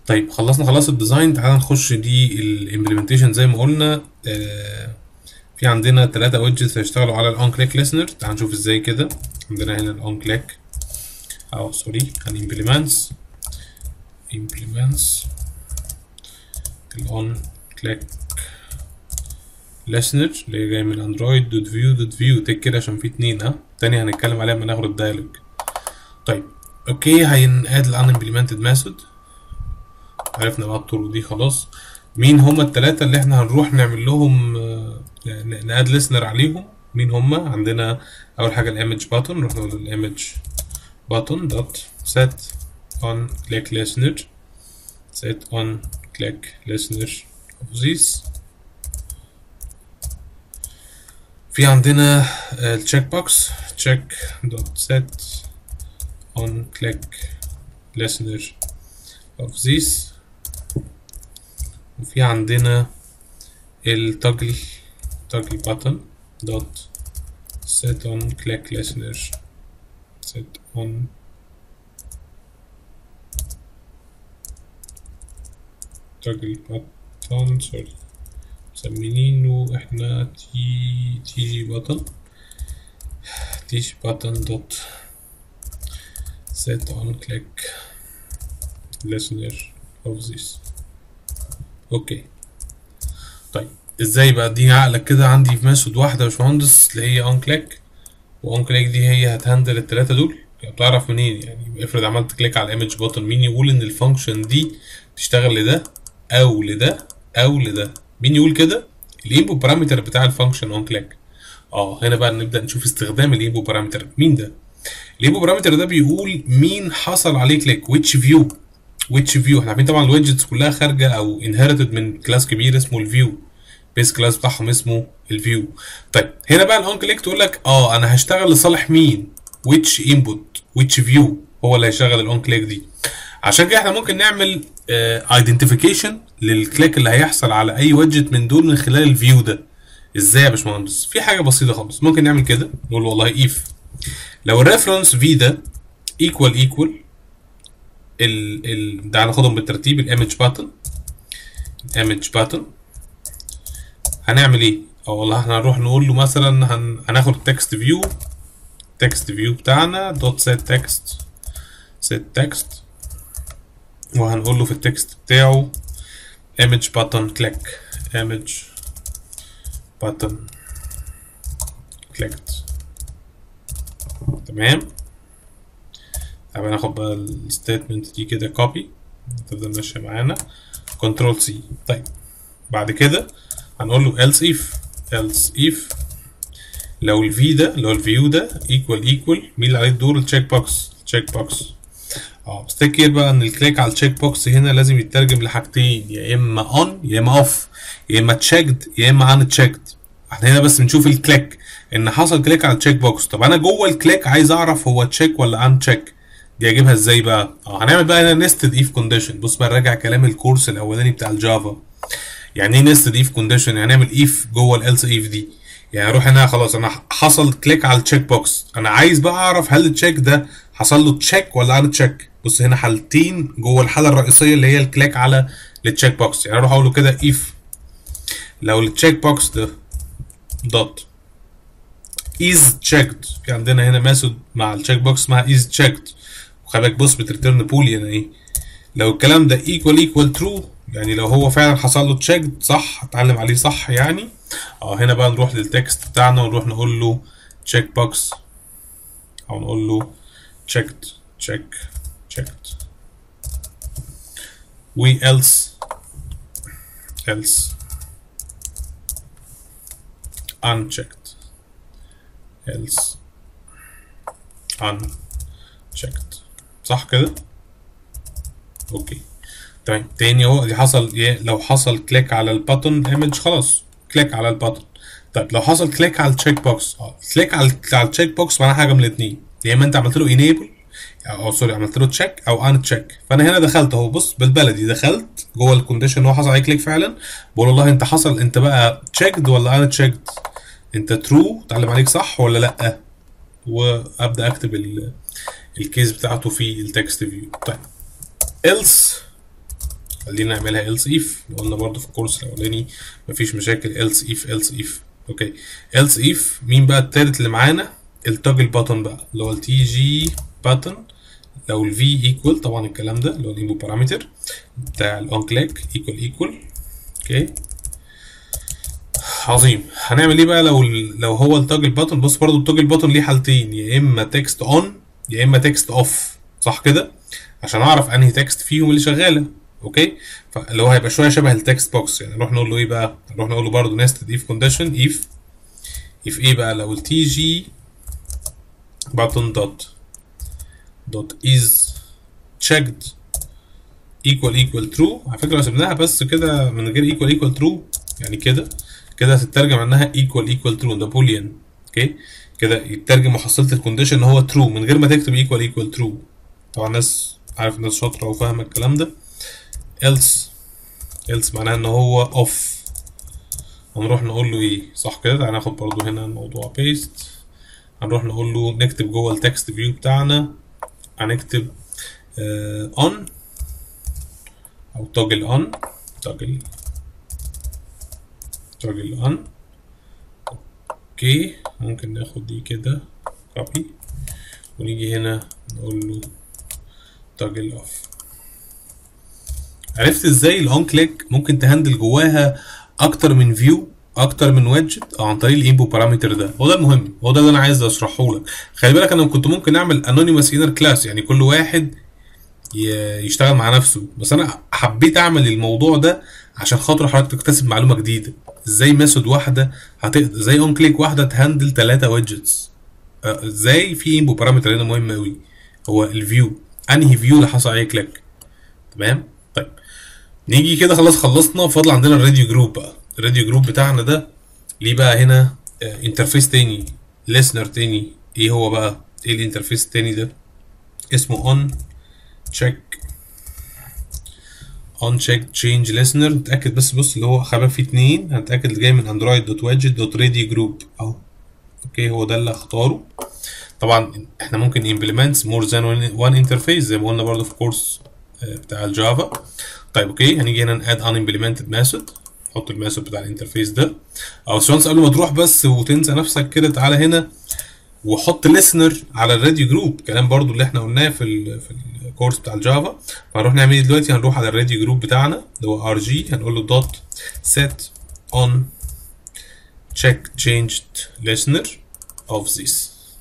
طيب خلصنا خلاص الديزاين تعالى نخش دي الامبلمنتيشن زي ما قلنا آه في عندنا ثلاثة ويدجتس هيشتغلوا على الاون كليك ليسنر تعال نشوف ازاي كده عندنا هنا الاون كليك او سوري الامبلمنتس implements الاون كليك listener اللي هي جاي من اندرويد دوت فيو دوت فيو تك كده عشان في اتنين ها تاني هنتكلم عليها لما ناخد الدايلوج طيب اوكي هنقاد الان implemented method عرفنا بقى الطرق دي خلاص مين هما التلاتة اللي احنا هنروح نعمل لهم نقاد listener عليهم مين هما عندنا اول حاجة الايمج button نروح نقول الايمج button dot set on click listener set on click listener of this في عندنا التشيك بوكس check dot set on click listener of this وفي عندنا التoggle toggle button dot set on click listener set on toggle button sorry مسمينينه احنا تي تي جي بutton تي جي button dot set on click listener of this اوكي طيب ازاي بقى اديني عقلك كده عندي في ميثود واحده يا باشمهندس اللي هي اون كليك واون كليك دي هي هتهندل التلاته دول يعني بتعرف منين يعني افرض عملت كليك على الايمج بوتن مين يقول ان الفانكشن دي تشتغل لده او لده او لده مين يقول كده الانبوت بارامتر بتاع الفانكشن اون كليك اه هنا بقى نبدا نشوف استخدام الانبوت بارامتر مين ده الانبوت بارامتر ده بيقول مين حصل عليه كليك which فيو which فيو احنا عارفين طبعا الويدجتس كلها خارجه او inherited من كلاس كبير اسمه الفيو بيس كلاس بتاعهم اسمه الفيو طيب هنا بقى الاون كليك تقول لك اه انا هشتغل لصالح مين which input which فيو هو اللي هيشغل الاون كليك دي عشان كده احنا ممكن نعمل ايدنتيفيكيشن للكليك اللي هيحصل على اي ويدجت من دول من خلال الفيو ده ازاي يا باشمهندس في حاجه بسيطه خالص ممكن نعمل كده نقول والله اف لو الريفرنس في ده ايكوال ايكوال ال ال ده هناخدهم بالترتيب الايمج باتن الايمج باتن هنعمل ايه او والله احنا هنروح نقول له مثلا هن... هناخد التكست فيو تكست فيو بتاعنا دوت سيت تكست سيت تكست وهنقول له في التكست بتاعه image button click image button clicked تمام طب ناخد بقى الستيتمنت دي كده كوبي تفضل ماشيه معانا كنترول سي طيب بعد كده هنقول له else if else if لو الفي ده اللي هو الفيو ده equal equal مين اللي عليه الدور التشيك بوكس التشيك بوكس اه بس تذكر بقى ان الكليك على التشيك بوكس هنا لازم يترجم لحاجتين يا اما اون يا اما اوف يا اما تشيكد يا اما ان تشيكد احنا هنا بس بنشوف الكليك ان حصل كليك على التشيك بوكس طب انا جوه الكليك عايز اعرف هو تشيك ولا ان تشيك دي اجيبها ازاي بقى اه هنعمل بقى هنا نستد اف كونديشن بص بقى نراجع كلام الكورس الاولاني بتاع الجافا يعني ايه نستد اف كونديشن يعني نعمل اف جوه الالس اف دي يعني اروح هنا خلاص انا حصل كليك على التشيك بوكس انا عايز بقى اعرف هل التشيك ده حصل له تشيك ولا ان تشيك بص هنا حالتين جوه الحاله الرئيسيه اللي هي الكليك على التشيك بوكس يعني اروح اقول له كده اف لو التشيك بوكس ده دوت is checked في عندنا هنا ميثود مع التشيك بوكس اسمها is checked وخلي بالك بص بتريتيرن بوليان ايه لو الكلام ده equal equal true يعني لو هو فعلا حصل له تشيك صح اتعلم عليه صح يعني اه هنا بقى نروح للتكست بتاعنا ونروح نقول له check box او نقول له checked check checked و else else unchecked else unchecked صح كده اوكي تمام تاني اهو دي حصل لو حصل كليك على الباتون ايمج خلاص كليك على الباتون طيب لو حصل كليك على التشيك بوكس اه كليك على على التشيك بوكس معناها حاجه من الاثنين يا اما انت عملت له انيبل او سوري عملت له تشيك او ان تشيك فانا هنا دخلت اهو بص بالبلدي دخلت جوه الكونديشن هو حصل عليه كليك فعلا بقول والله انت حصل انت بقى تشيكد ولا ان تشيكد انت ترو اتعلم عليك صح ولا لا وابدا اكتب الكيس بتاعته في التكست فيو طيب else خلينا نعملها else if قلنا برضو في الكورس الاولاني مفيش مشاكل else if else if اوكي else if مين بقى التالت اللي معانا التوجل باتون بقى اللي هو التي جي باتون لو ال v equal طبعا الكلام ده اللي هو الانبوت بارامتر بتاع الاون كليك equal equal اوكي عظيم هنعمل ايه بقى لو لو هو التوجل باتون بص برضو التوجل باتون ليه حالتين يا اما تكست اون يا اما تكست اوف صح كده عشان اعرف انهي تكست فيهم اللي شغاله اوكي فاللي هو هيبقى شويه شبه التكست بوكس يعني نروح نقول له ايه بقى نروح نقول له برضه نستد اف كونديشن اف اف ايه بقى لو التي جي button dot dot is checked equal equal true على فكره لو سيبناها بس كده من غير equal equal true يعني كده كده هتترجم عنها equal equal true ده بوليان اوكي كده يترجم محصله الكونديشن ان هو true من غير ما تكتب equal equal true طبعا الناس عارف الناس شاطره وفاهمه الكلام ده else else معناها ان هو off هنروح نقول له ايه صح كده تعالى ناخد برضو هنا الموضوع paste هنروح نقول له نكتب جوه التكست فيو بتاعنا هنكتب آه on او toggle on toggle toggle on اوكي ممكن ناخد دي كده copy ونيجي هنا نقول له toggle off عرفت ازاي الاون كليك ممكن تهندل جواها اكتر من فيو اكتر من ويدجت او عن طريق الانبو بارامتر ده هو ده المهم هو ده اللي انا عايز اشرحه لك خلي بالك انا كنت ممكن اعمل انونيمous انر كلاس يعني كل واحد يشتغل مع نفسه بس انا حبيت اعمل الموضوع ده عشان خاطر حضرتك تكتسب معلومه جديده ازاي ميثود واحده هتقدر زي اون كليك واحده تهندل ثلاثه ويدجتس ازاي في انبو بارامتر هنا مهم قوي هو الفيو انهي فيو اللي حصل عليه كليك تمام طيب نيجي كده خلاص خلصنا فاضل عندنا الراديو جروب بقى الراديو جروب بتاعنا ده ليه بقى هنا انترفيس تاني ليسنر تاني ايه هو بقى ايه الانترفيس التاني ده اسمه on check on check change listener نتاكد بس بص اللي هو خبا فيه اتنين هنتاكد اللي جاي من اندرويد دوت ويدجت دوت راديو جروب اهو اوكي هو ده اللي اختاره طبعا احنا ممكن implement more than one interface زي ما قلنا برضه في كورس بتاع الجافا طيب اوكي هنيجي هنا ناد unimplemented method نحط الميثود بتاع الانترفيس ده او سونس قبل ما تروح بس وتنسى نفسك كده تعالى هنا وحط listener على الراديو جروب كلام برضو اللي احنا قلناه في ال في الكورس بتاع الجافا فهنروح نعمل ايه دلوقتي هنروح على الراديو جروب بتاعنا اللي هو ار جي هنقول له دوت set on check changed listener of this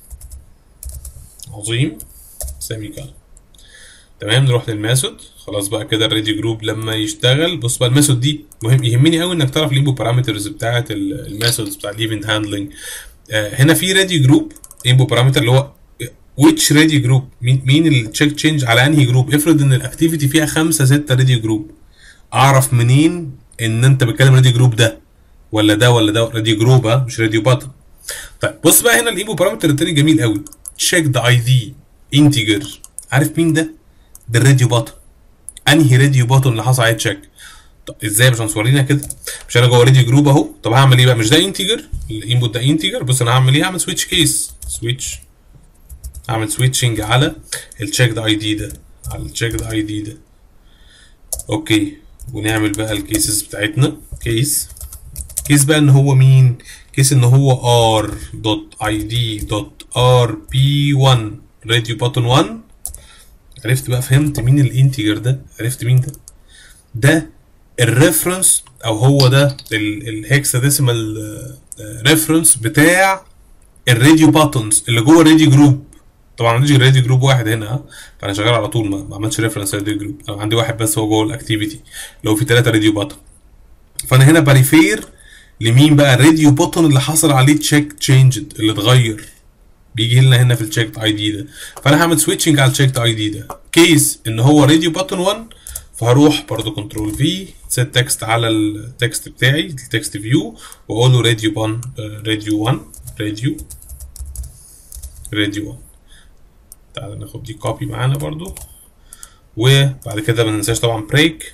عظيم سيمي كولن تمام نروح للميثود خلاص بقى كده الراديو جروب لما يشتغل بص بقى الميثود دي مهم يهمني قوي انك تعرف الانبو بارامترز بتاعه الميثودز بتاع الايفنت هاندلنج آه هنا في راديو جروب انبو بارامتر اللي هو which راديو جروب مين مين التشيك تشينج على انهي جروب افرض ان الاكتيفيتي فيها خمسة ستة راديو جروب اعرف منين ان انت بتكلم راديو جروب ده ولا ده ولا ده راديو جروب ها مش راديو باتن طيب بص بقى هنا الانبو بارامتر التاني جميل قوي تشيك ذا اي دي انتجر عارف مين ده ده الراديو باتن انهي راديو باتون اللي حصل عليه تشيك طب ازاي يا باشمهندس ورينا كده مش انا جوه راديو جروب اهو طب هعمل ايه بقى مش ده انتجر الانبوت ده انتجر بص انا هعمل ايه هعمل سويتش كيس سويتش هعمل سويتشنج على التشيك ده اي دي ده على التشيك ده اي دي ده اوكي ونعمل بقى الكيسز بتاعتنا كيس كيس بقى ان هو مين كيس ان هو ار دوت اي دي دوت ار بي 1 راديو باتون 1 عرفت بقى فهمت مين الانتجر ده عرفت مين ده ده الريفرنس او هو ده الهكساديسيمال ريفرنس بتاع الراديو باتونز اللي جوه الراديو جروب طبعا عندي راديو جروب واحد هنا فانا شغال على طول ما, ما عملتش ريفرنس راديو جروب انا عندي واحد بس هو جوه الاكتيفيتي اللي هو في ثلاثه راديو باتون فانا هنا بريفير لمين بقى الراديو باتون اللي حصل عليه تشيك تشينجد اللي اتغير بيجي لنا هنا في التشيك اي دي ده فانا هعمل سويتشنج على التشيك اي دي ده كيس ان هو راديو باتون 1 فهروح برضو كنترول في سيت تكست على التكست بتاعي التكست فيو واقول له راديو 1 راديو 1 راديو راديو 1 تعالى ناخد دي كوبي معانا برضو وبعد كده ما ننساش طبعا بريك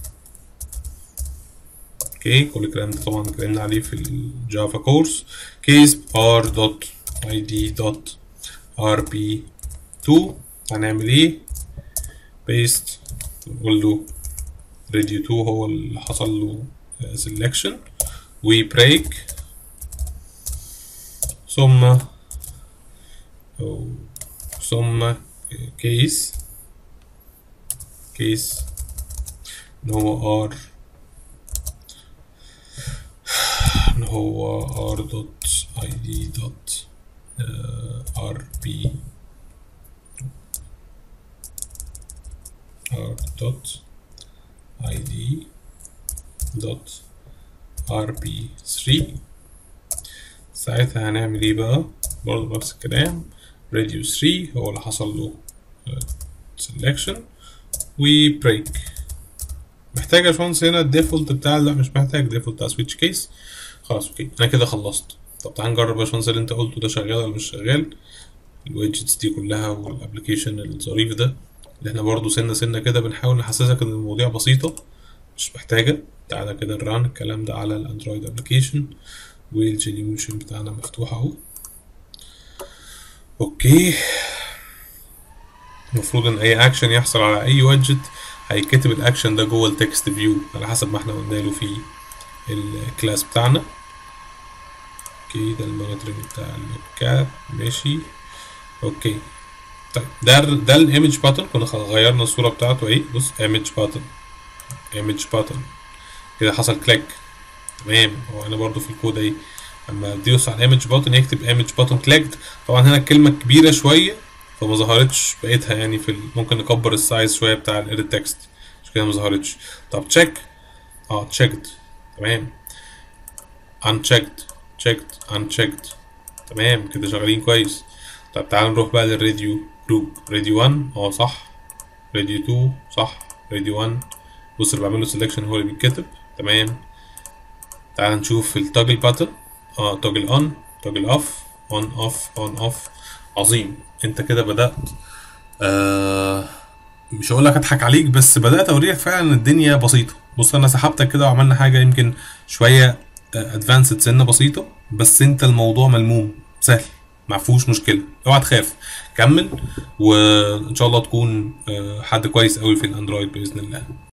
اوكي كل الكلام ده طبعا اتكلمنا عليه في الجافا كورس كيس ار دوت id دوت rp2 هنعمل ايه paste نقول له راديو 2 هو اللي حصل له سelection وبريك ثم أو ثم كيس كيس ان هو ار ان هو ار دوت اي دي دوت ار بي ار دوت اي دي دوت ار بي 3 ساعتها هنعمل ايه بقى برضه نفس الكلام راديو 3 هو اللي حصل له سelection وبريك محتاج يا باشمهندس هنا الديفولت بتاع لا مش محتاج ديفولت بتاع سويتش كيس خلاص اوكي انا كده خلصت طب تعال نجرب يا باشمهندس اللي انت قلته ده شغال ولا مش شغال الويدجتس دي كلها والابلكيشن الظريف ده اللي احنا برضه سنه سنه كده بنحاول نحسسك ان المواضيع بسيطه مش محتاجه تعالى كده نران الكلام ده على الاندرويد ابلكيشن والجينيوشن بتاعنا مفتوح اهو اوكي المفروض ان اي اكشن يحصل على اي ويدجت هيتكتب الاكشن ده جوه التكست فيو على حسب ما احنا قلنا له في الكلاس بتاعنا اوكي ده المونيتورنج بتاع اللوكات ماشي اوكي طيب ده ده الايمج باترن كنا غيرنا الصوره بتاعته اهي بص ايمج باترن ايمج باترن كده حصل كليك تمام هو انا برضو في الكود اهي اما ادوس على ايمج باتن يكتب ايمج باتن كليكد طبعا هنا الكلمه كبيره شويه فما ظهرتش بقيتها يعني في ال... ممكن نكبر السايز شويه بتاع الاديت تكست عشان كده ما ظهرتش طب تشيك اه تشيكد تمام unchecked checked unchecked تمام كده شغالين كويس طب تعال نروح بقى للراديو جروب راديو 1 اه صح راديو 2 صح راديو 1 بص اللي بعمله سelection هو اللي بيتكتب تمام تعال نشوف التوجل باتن اه توجل اون توجل اوف اون اوف اون اوف عظيم انت كده بدأت آه مش هقول لك اضحك عليك بس بدأت اوريك فعلا ان الدنيا بسيطة بص انا سحبتك كده وعملنا حاجة يمكن شوية ادفانسد سنة بسيطة بس انت الموضوع ملموم سهل ما فيهوش مشكلة اوعى تخاف كمل وان شاء الله تكون آه، حد كويس قوي في الاندرويد باذن الله